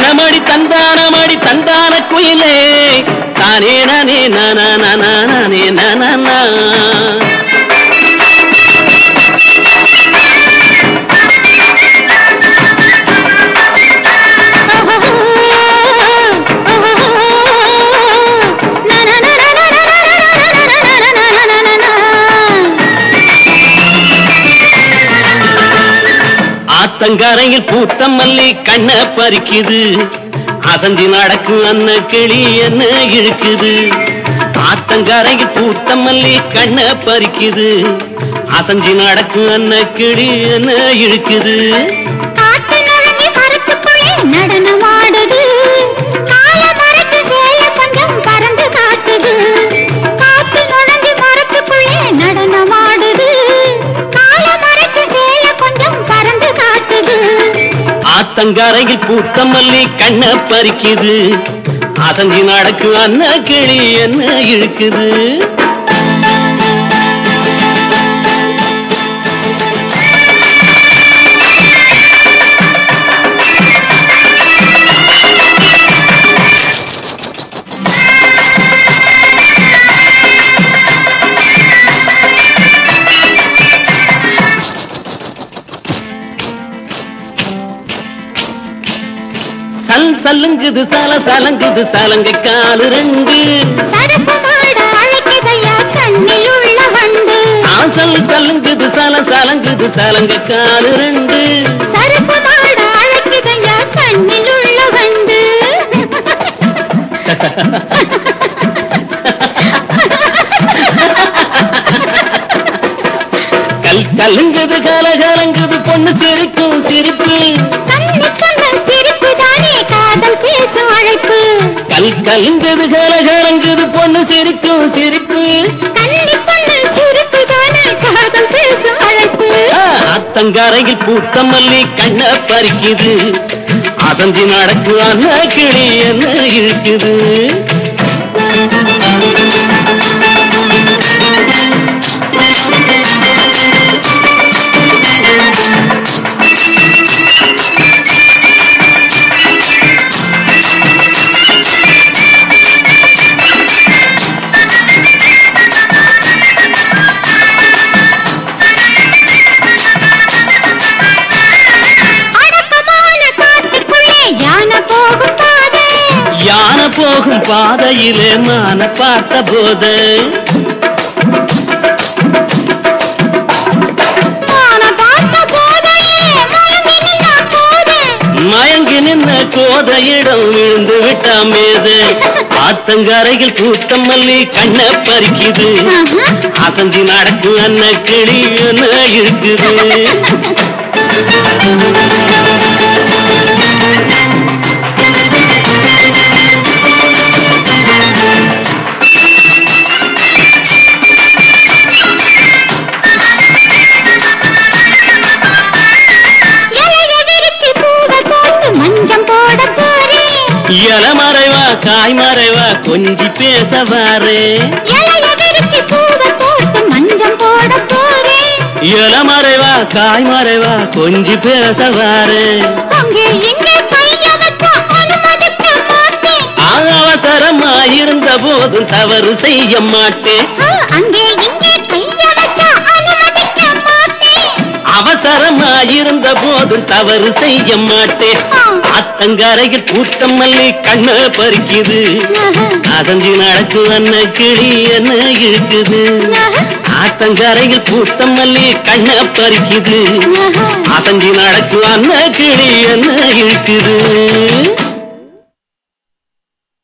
தானமடி தந்தானமடி தந்தான குயிலே தானே நானே நானா நானா நானே நானா ஆத்தங்கரையில் பூத்த மல்லி கண்ண பறிக்குது அசந்தி நடக்கும் அன்ன கிளி என்ன இழுக்குது ஆத்தங்கரையில் பூத்த மல்லி கண்ண பறிக்குது அசஞ்சி நடக்கும் அன்ன கிளி என்ன இழுக்குது காட்டு நுழைஞ்சு மரத்துக்குள்ளே நடனமாடுது கால மரத்து சேல கொஞ்சம் பறந்து காட்டுது காட்டு நுழைஞ்சு மரத்துக்குள்ளே நடனமாடுது கால மரத்து சேல கொஞ்சம் பறந்து காட்டுது ஆத்தங்கரையில் பூத்த மல்லி கண்ண பறிக்குது அசஞ்சி நடக்கும் அன்ன கிளி என்ன இழுக்குது சல் சலுங்குது சல சலங்குது சலங்கை காலு ரெண்டு சரசு மாட அழைக்குதையா கண்ணில் உள்ள வண்டு ஆசல் சலுங்குது சல சலங்குது சலங்கை காலு ரெண்டு சரசு மாட அழைக்குதையா கண்ணில் உள்ள வண்டு கல் கலுங்குது கல கலங்குது பொண்ணு சிரிக்கும் சிரிப்பு கண்ணி சொன்ன சிரிப்பு தானே காதல் பேசும் அழைப்பு கல் கலுங்குது கல கலங்குது பொண்ணு சிரிக்கும் சிரிப்பு கண்ணி சொன்ன சிரிப்பு தானே காதல் பேசும் அழைப்பு ஆ, ஆத்தங்கரையில் பூத்த மல்லி கண்ண பறிக்குது அதஞ்சி நடக்கும் அண்ணா கிளி என்ன இழுக்குது அடக்கமான காட்டுக்குள்ளே யானை போகும் பாதை யானை போகும் பாதையிலே மான பார்த்த போது யானை பார்த்த போதையே மயங்கி நின்னா போது மயங்கி நின்ன கோதையிடம் விழுந்து விட்டா மேது ஆத்தங்கரையில் பூத்த மல்லி கண்ண பறிக்குது ஆஹா. அசஞ்சி நடக்கும் அன்ன கிளி என்ன இருக்குது இலைய விரிச்சு பூவை போட்டு மஞ்சம் போட போறேன் இல மறைவா காய் மறைவா கொஞ்சி பேச வாரே இலைய விரிச்சு பூவை போட்டு மஞ்சம் போட போறேன் இல மறைவா காய் மறைவா கொஞ்சி பேச வாரே அங்கே இங்கே கைய வச்சா அனுமதிக்க மாட்டேன் அவசரமா இருந்த போதும் தவறு செய்ய மாட்டேன் ஆ, அங்கே இங்கே கைய வச்சா அனுமதிக்க மாட்டேன் அவசரமா இருந்த போதும் தவறு செய்ய மாட்டேன் ஆ. அத்தங்கரையில் கூட்டம் மல்லி கண்ண பறிக்குது ஆஹா. அதஞ்சி நடக்கு அன்ன கிளி என்ன இழுக்குது ஆஹா. ஆத்தங்கரையில் கூட்டம் மல்லி கண்ண பறிக்குது ஆஹா. அதஞ்சி நடக்கு அன்ன கிளி என்ன இழுக்குது